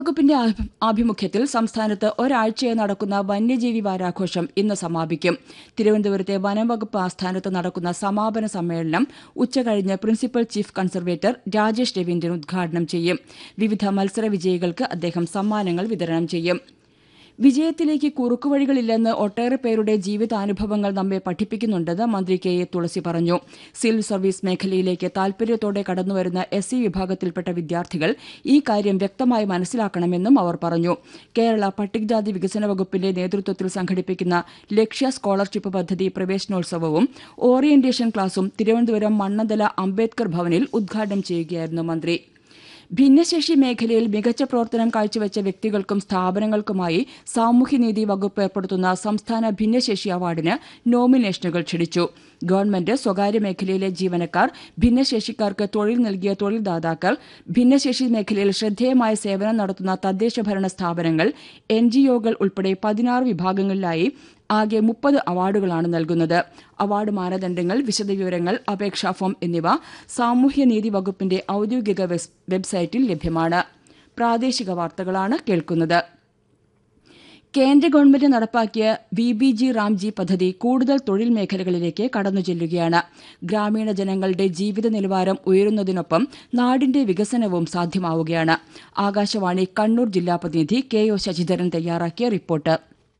വകുപ്പിന്റെ ആഭി- ആഭിമുഖ്യത്തിൽ സംസ്ഥാനത്ത് ഒരാഴ്ചയായി നടക്കുന്ന വന്യജീവി വാരാഘോഷം ഇന്ന് സമാപിക്കും തിരുവനന്തപുരത്തെ വനം വകുപ്പ് ആസ്ഥാനത്ത് നടക്കുന്ന സമാപന സമ്മേളനം ഉച്ചകഴിഞ്ഞ് principal chief conservator Rajesh Raveendran ഉദ്ഘാടനം ചെയ്യും വിവിധ മത്സര വിജയികൾക്ക് അദ്ദേഹം സമ്മാനങ്ങൾ വിതരണം ചെയ്യും വിജയത്തിലേക്ക് കുറുക്കുവഴികളില്ലെന്ന് ഒട്ടേറെ പേരുടെ ജീവിതാനുഭവങ്ങൾ നമ്മെ പഠിപ്പിക്കുന്നുണ്ടെന്ന് മന്ത്രി കെ എ തുളസി പറഞ്ഞു സിവിൽ സർവീസ് മേഖലയിലേക്ക് താൽപര്യത്തോടെ കടന്നുവരുന്ന എസ് സി വിഭാഗത്തിൽപ്പെട്ട വിദ്യാർത്ഥികൾ ഈ കാര്യം വ്യക്തമായി മനസ്സിലാക്കണമെന്നും അവർ പറഞ്ഞു കേരള പട്ടികജാതി വികസന വകുപ്പിന്റെ നേതൃത്വത്തിൽ സംഘടിപ്പിക്കുന്ന ലക്ഷ്യ സ്കോളർഷിപ്പ് പദ്ധതി പ്രവേശനോത്സവവും ഓറിയന്റേഷൻ ക്ലാസും തിരുവനന്തപുരം മണ്ണന്തല അംബേദ്കർ ഭവനിൽ ഉദ്ഘാടനം ചെയ്യുകയായിരുന്നു മന്ത്രി ഭിന്നശേഷി മേഖലയിൽ മികച്ച പ്രവർത്തനം കാഴ്ചവെച്ച വ്യക്തികൾക്കും സ്ഥാപനങ്ങൾക്കുമായി സാമൂഹ്യനീതി വകുപ്പ് ഏർപ്പെടുത്തുന്ന സംസ്ഥാന ഭിന്നശേഷി അവാർഡിന് നോമിനേഷനുകൾ ക്ഷണിച്ചു ഗവൺമെന്റ് സ്വകാര്യ മേഖലയിലെ ജീവനക്കാർ ഭിന്നശേഷിക്കാർക്ക് തൊഴിൽ നൽകിയ തൊഴിൽദാതാക്കൾ ഭിന്നശേഷി മേഖലയിൽ ശ്രദ്ധേയമായ സേവനം നടത്തുന്ന തദ്ദേശഭരണ സ്ഥാപനങ്ങൾ എൻജിഒകൾ ഉൾപ്പെടെ പതിനാറ് വിഭാഗങ്ങളിലായി ആകെ മുപ്പത് അവാർഡുകളാണ് നൽകുന്നത് അവാർഡ് മാനദണ്ഡങ്ങൾ വിശദവിവരങ്ങൾ അപേക്ഷാ ഫോം എന്നിവ സാമൂഹ്യനീതി വകുപ്പിന്റെ ഔദ്യോഗിക വെസ്- വെബ്സൈറ്റിൽ ലഭ്യമാണ് പ്രാദേശിക വാർത്തകളാണ് കേൾക്കുന്നത് കേന്ദ്ര ഗവൺമെന്റ് നടപ്പാക്കിയ വി ബി ജി റാംജി പദ്ധതി കൂടുതൽ തൊഴിൽ മേഖലകളിലേക്ക് കടന്നു ചെല്ലുകയാണ് ഗ്രാമീണ ജനങ്ങളുടെ ജീവിത നിലവാരം ഉയരുന്നതിനൊപ്പം നാടിന്റെ വികസനവും സാധ്യമാവുകയാണ് ആകാശവാണി കണ്ണൂർ ജില്ലാ പ്രതിനിധി കെ ഒ ശശിധരൻ തയ്യാറാക്കിയ report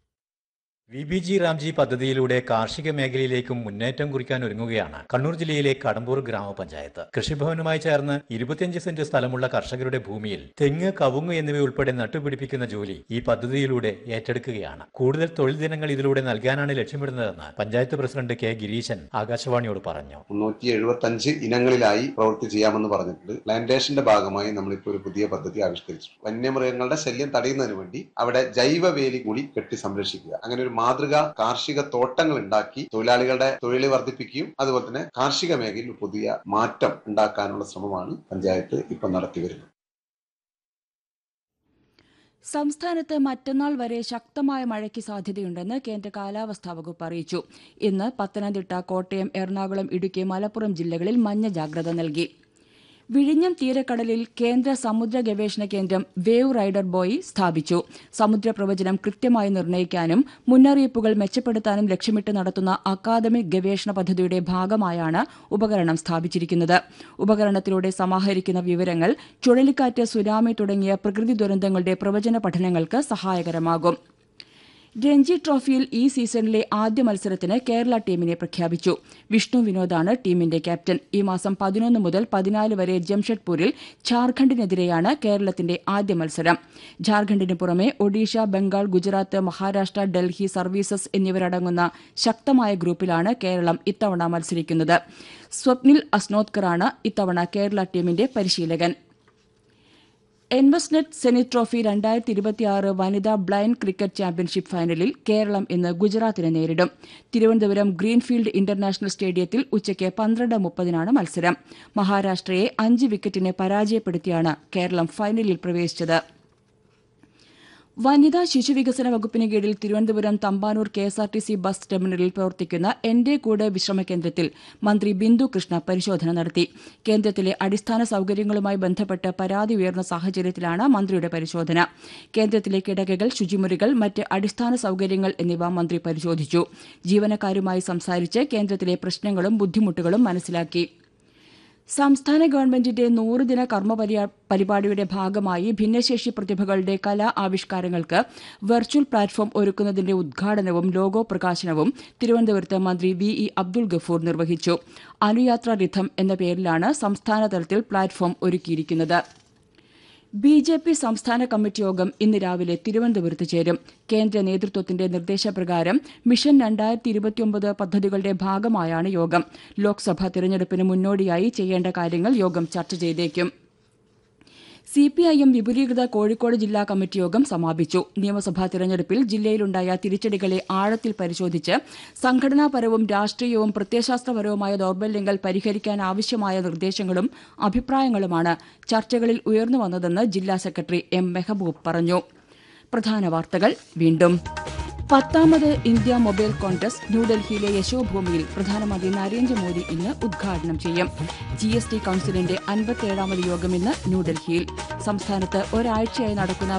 V B G Ramji പദ്ധതിയിലൂടെ കാർഷിക മേഖലയിലേക്കും മുന്നേറ്റം കുറിക്കാൻ ഒരുങ്ങുകയാണ് കണ്ണൂർ ജില്ലയിലെ കടമ്പൂർ ഗ്രാമപഞ്ചായത്ത് കൃഷിഭവനുമായി ചേർന്ന് ഇരുപത്തിയഞ്ച് സെന്റ് സ്ഥലമുള്ള കർഷകരുടെ ഭൂമിയിൽ തെങ്ങ് കവുങ്ങ് എന്നിവയുൾപ്പെടെ നട്ടുപിടിപ്പിക്കുന്ന ജോലി ഈ പദ്ധതിയിലൂടെ ഏറ്റെടുക്കുകയാണ് കൂടുതൽ തൊഴിൽ ദിനങ്ങൾ ഇതിലൂടെ നൽകാനാണ് ലക്ഷ്യമിടുന്നതെന്ന് പഞ്ചായത്ത് പ്രസിഡന്റ് കെ ഗിരീശൻ ആകാശവാണിയോട് പറഞ്ഞു മുന്നൂറ്റി എഴുപത്തി അഞ്ച് ഇനങ്ങളിലായി പ്രവൃത്തി ചെയ്യാമെന്ന് പറഞ്ഞിട്ടുണ്ട് പ്ലാന്റേഷന്റെ ഭാഗമായി നമ്മളിപ്പോൾ ഒരു പുതിയ പദ്ധതി ആവിഷ്കരിച്ചു വന്യമൃഗങ്ങളുടെ ശല്യം തടയുന്നതിന് വേണ്ടി അവിടെ ജൈവ വേലി കൂടി കെട്ടി സംരക്ഷിക്കുക അങ്ങനെ ഒരു മാതൃക കാർഷിക തോട്ടങ്ങൾ ഉണ്ടാക്കി തൊഴിലാളികളുടെ തൊഴിൽ വർദ്ധിപ്പിക്കുകയും അതുപോലെ തന്നെ കാർഷിക മേഖലയിൽ ഒരു പുതിയ മാറ്റം ഉണ്ടാക്കാനുള്ള ശ്രമമാണ് പഞ്ചായത്ത് ഇപ്പൊ നടത്തി വരുന്നത് സംസ്ഥാനത്ത് മറ്റന്നാൾ വരെ ശക്തമായ മഴയ്ക്ക് സാധ്യതയുണ്ടെന്ന് കേന്ദ്ര കാലാവസ്ഥാ വകുപ്പ് അറിയിച്ചു ഇന്ന് പത്തനംതിട്ട കോട്ടയം എറണാകുളം ഇടുക്കി മലപ്പുറം ജില്ലകളിൽ മഞ്ഞ ജാഗ്രത നൽകി വിഴിഞ്ഞം തീരക്കടലിൽ കേന്ദ്ര സമുദ്ര ഗവേഷണ കേന്ദ്രം വേവ് റൈഡർ ബോയ് സ്ഥാപിച്ചു സമുദ്രപ്രവചനം കൃത്യമായി നിർണ്ണയിക്കാനും മുന്നറിയിപ്പുകൾ മെച്ചപ്പെടുത്താനും ലക്ഷ്യമിട്ട് നടത്തുന്ന അക്കാദമിക് ഗവേഷണ പദ്ധതിയുടെ ഭാഗമായാണ് ഉപകരണം സ്ഥാപിച്ചിരിക്കുന്നത് ഉപകരണത്തിലൂടെ സമാഹരിക്കുന്ന വിവരങ്ങൾ ചുഴലിക്കാറ്റ് സുനാമി തുടങ്ങിയ പ്രകൃതി ദുരന്തങ്ങളുടെ പ്രവചന പഠനങ്ങൾക്ക് സഹായകരമാകും രഞ്ജി ട്രോഫിയിൽ ഈ സീസണിലെ ആദ്യ മത്സരത്തിന് കേരള ടീമിനെ പ്രഖ്യാപിച്ചു വിഷ്ണു വിനോദാണ് ടീമിന്റെ ക്യാപ്റ്റൻ ഈ മാസം പതിനൊന്ന് മുതൽ പതിനാല് വരെ ജംഷഡ്പൂരിൽ ഝാർഖണ്ഡിനെതിരെയാണ് കേരളത്തിന്റെ ആദ്യ മത്സരം ഝാർഖണ്ഡിന് പുറമെ ഒഡീഷ ബംഗാൾ ഗുജറാത്ത് മഹാരാഷ്ട്ര ഡൽഹി സർവീസസ് എന്നിവരടങ്ങുന്ന ശക്തമായ ഗ്രൂപ്പിലാണ് കേരളം ഇത്തവണ മത്സരിക്കുന്നത് സ്വപ്നിൽ അസ്നോത്കറാണ് ഇത്തവണ കേരള ടീമിന്റെ പരിശീലകൻ എൻവസ്നെറ്റ് സെനിറ്റ് ട്രോഫി രണ്ടായിരത്തി ഇരുപത്തിയാറ് വനിതാ ബ്ലൈൻഡ് ക്രിക്കറ്റ് ചാമ്പ്യൻഷിപ്പ് ഫൈനലിൽ കേരളം ഇന്ന് ഗുജറാത്തിനെ നേരിടും തിരുവനന്തപുരം ഗ്രീൻഫീൽഡ് ഇന്റർനാഷണൽ സ്റ്റേഡിയത്തിൽ ഉച്ചയ്ക്ക് പന്ത്രണ്ട് മുപ്പതിനാണ് മത്സരം മഹാരാഷ്ട്രയെ അഞ്ച് വിക്കറ്റിന് പരാജയപ്പെടുത്തിയാണ് കേരളം ഫൈനലിൽ പ്രവേശിച്ചത് വനിതാ ശിശുവികസന വകുപ്പിന് കീഴിൽ Thiruvananthapuram Thampanoor K S R T C bus ടെർമിനലിൽ പ്രവർത്തിക്കുന്ന എന്റെ കൂടെ വിശ്രമ കേന്ദ്രത്തിൽ മന്ത്രി ബിന്ദു കൃഷ്ണ പരിശോധന നടത്തി കേന്ദ്രത്തിലെ അടിസ്ഥാന സൌകര്യങ്ങളുമായി ബന്ധപ്പെട്ട് പരാതി ഉയർന്ന സാഹചര്യത്തിലാണ് മന്ത്രിയുടെ പരിശോധന കേന്ദ്രത്തിലെ കിടകകൾ ശുചിമുറികൾ മറ്റ് അടിസ്ഥാന സൌകര്യങ്ങൾ എന്നിവ മന്ത്രി പരിശോധിച്ചു ജീവനക്കാരുമായി സംസാരിച്ച് കേന്ദ്രത്തിലെ പ്രശ്നങ്ങളും ബുദ്ധിമുട്ടുകളും മനസ്സിലാക്കി സംസ്ഥാന ഗവൺമെന്റിന്റെ നൂറുദിന കർമ്മ പരിപാ- പരിപാടിയുടെ ഭാഗമായി ഭിന്നശേഷി പ്രതിഭകളുടെ കലാ ആവിഷ്കാരങ്ങൾക്ക് വെർച്വൽ പ്ലാറ്റ്ഫോം ഒരുക്കുന്നതിന്റെ ഉദ്ഘാടനവും ലോഗോ പ്രകാശനവും തിരുവനന്തപുരത്ത് മന്ത്രി വി ഇ അബ്ദുൾ ഗഫൂർ നിർവഹിച്ചു അനുയാത്ര റിഥം എന്ന പേരിലാണ് സംസ്ഥാനതലത്തിൽ പ്ലാറ്റ്ഫോം ഒരുക്കിയിരിക്കുന്നത് ബി ജെ പി സംസ്ഥാന കമ്മിറ്റി യോഗം ഇന്ന് രാവിലെ തിരുവനന്തപുരത്ത് ചേരും കേന്ദ്ര നേതൃത്വത്തിന്റെ നിർദ്ദേശപ്രകാരം മിഷൻ രണ്ടായിരത്തി ഇരുപത്തിയൊമ്പത് പദ്ധതികളുടെ ഭാഗമായാണ് യോഗം ലോക്സഭാ തിരഞ്ഞെടുപ്പിന് മുന്നോടിയായി ചെയ്യേണ്ട കാര്യങ്ങൾ യോഗം ചർച്ച ചെയ്തേക്കും സി പി ഐ എം വിപുലീകൃത കോഴിക്കോട് ജില്ലാ കമ്മിറ്റി യോഗം സമാപിച്ചു നിയമസഭാ തിരഞ്ഞെടുപ്പിൽ ജില്ലയിലുണ്ടായ തിരിച്ചടികളെ ആഴത്തിൽ പരിശോധിച്ച് സംഘടനാപരവും രാഷ്ട്രീയവും പ്രത്യയശാസ്ത്രപരവുമായ ദൌർബല്യങ്ങൾ പരിഹരിക്കാനാവശ്യമായ നിർദ്ദേശങ്ങളും അഭിപ്രായങ്ങളുമാണ് ചർച്ചകളിൽ ഉയർന്നുവന്നതെന്ന് ജില്ലാ സെക്രട്ടറി എം മെഹബൂബ് പറഞ്ഞു പ്രധാന വാർത്തകൾ വീണ്ടും പത്താമത് ഇന്ത്യ മൊബൈൽ കോൺഗ്രസ് ന്യൂഡൽഹിയിലെ യശോഭൂമിയിൽ പ്രധാനമന്ത്രി നരേന്ദ്രമോദി ഇന്ന് ഉദ്ഘാടനം ചെയ്യും ജി എസ് ടി കൌൺസിലിന്റെ അൻപത്തിയേഴാമത് യോഗം ഇന്ന് ന്യൂഡൽഹിയിൽ സംസ്ഥാനത്ത് ഒരാഴ്ചയായി നടക്കുന്ന